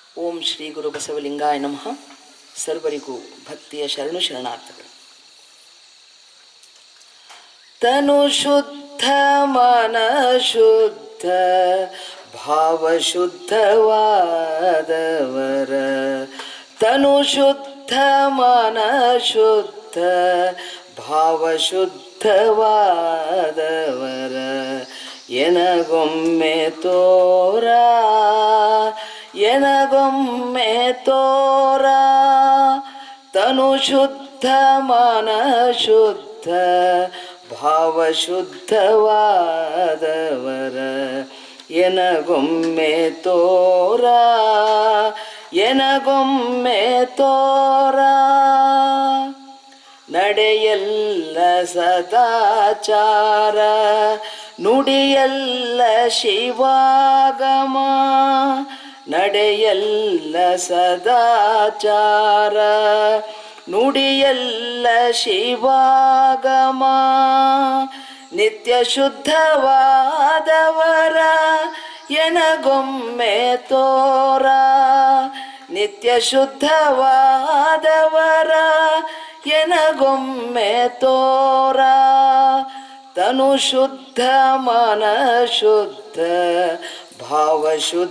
ಓಂ ಶ್ರೀ ಗುರು ಬಸವಲಿಂಗಾಯ ನಮಃ ಸರ್ವರಿಗೂ ಭಕ್ತಿಯ ಶರಣು ಶರಣಾರ್ಥಗಳು ತನು ಶುದ್ಧ ಮನ ಶುದ್ಧ ಭಾವ ಶುದ್ಧವಾದವರ ತನು ಶುದ್ಧ ಮನ ಶುದ್ಧ ಭಾವ ಶುದ್ಧವಾದವರ ಎನಗೊಮ್ಮೆ ತೋರ ಎನಗೊಮ್ಮೆ ತೋರ ತನು ಶುದ್ಧ ಮನ ಶುದ್ಧ ಭಾವ ಶುದ್ಧವಾದವರ ಎನಗೊಮ್ಮೆ ತೋರ ಎನಗೊಮ್ಮೆ ತೋರ ನಡೆಯಲ್ಲ ಸದಾಚಾರ ನುಡಿಯಲ್ಲ ಶಿವಾಗಮ ನಡೆಯಲ್ಲ ಸದಾಚಾರ ನುಡಿಯಲ್ಲ ಶಿವಾಗಮ ನಿತ್ಯ ಶುದ್ಧವಾದವರ ಎನಗೊಮ್ಮೆ ತೋರ ನಿತ್ಯ ಶುದ್ಧವಾದವರ ಎನಗೊಮ್ಮೆ ತೋರ ತನು ಶುದ್ಧ ಮನ ಶುದ್ಧ ಭಾವ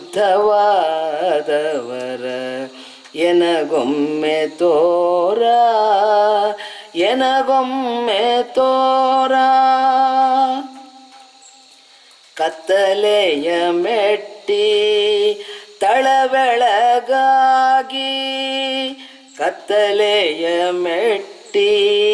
ಶುದ್ಧವಾದವರ ಎನಗೊಮ್ಮೆ ತೋರ ಎನಗೊಮ್ಮೆ ತೋರ ಕತ್ತಲೆಯ ಮೆಟ್ಟಿ ತಳಬೆಳಗಾಗಿ ಕತ್ತಲೆಯ ಮೆಟ್ಟಿ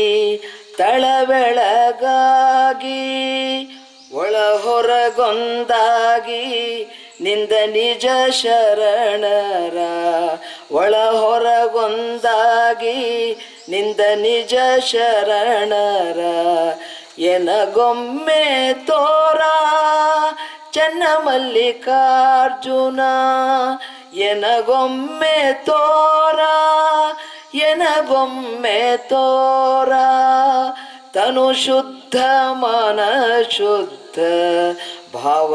ತಳಬೆಳಗಾಗಿ ಒಳ ಹೊರಗೊಂದಾಗಿ ನಿಂದ ನಿಜ ಶರಣರ ಒಳ ಹೊರಗೊಂದಾಗಿ ನಿಂದ ನಿಜ ಶರಣರ ಎನಗೊಮ್ಮೆ ತೋರ ಚನ್ನ ಮಲ್ಲಿಕಾರ್ಜುನ ಎನಗೊಮ್ಮೆ ತೋರ ಎನಗೊಮ್ಮೆ ತೋರ ತನು ಶುದ್ಧ ಮನ ಶುದ್ಧ ಭಾವ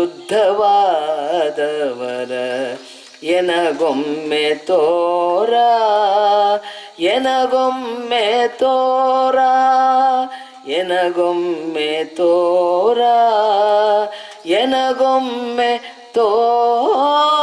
ಶುದ್ಧವಾದವರ ಎನಗೊಮ್ಮೆ ತೋರ ಎನಗೊಮ್ಮೆ ತೋರ ಎನಗೊಮ್ಮೆ ತೋರ ಎನಗೊಮ್ಮೆ ತೋರ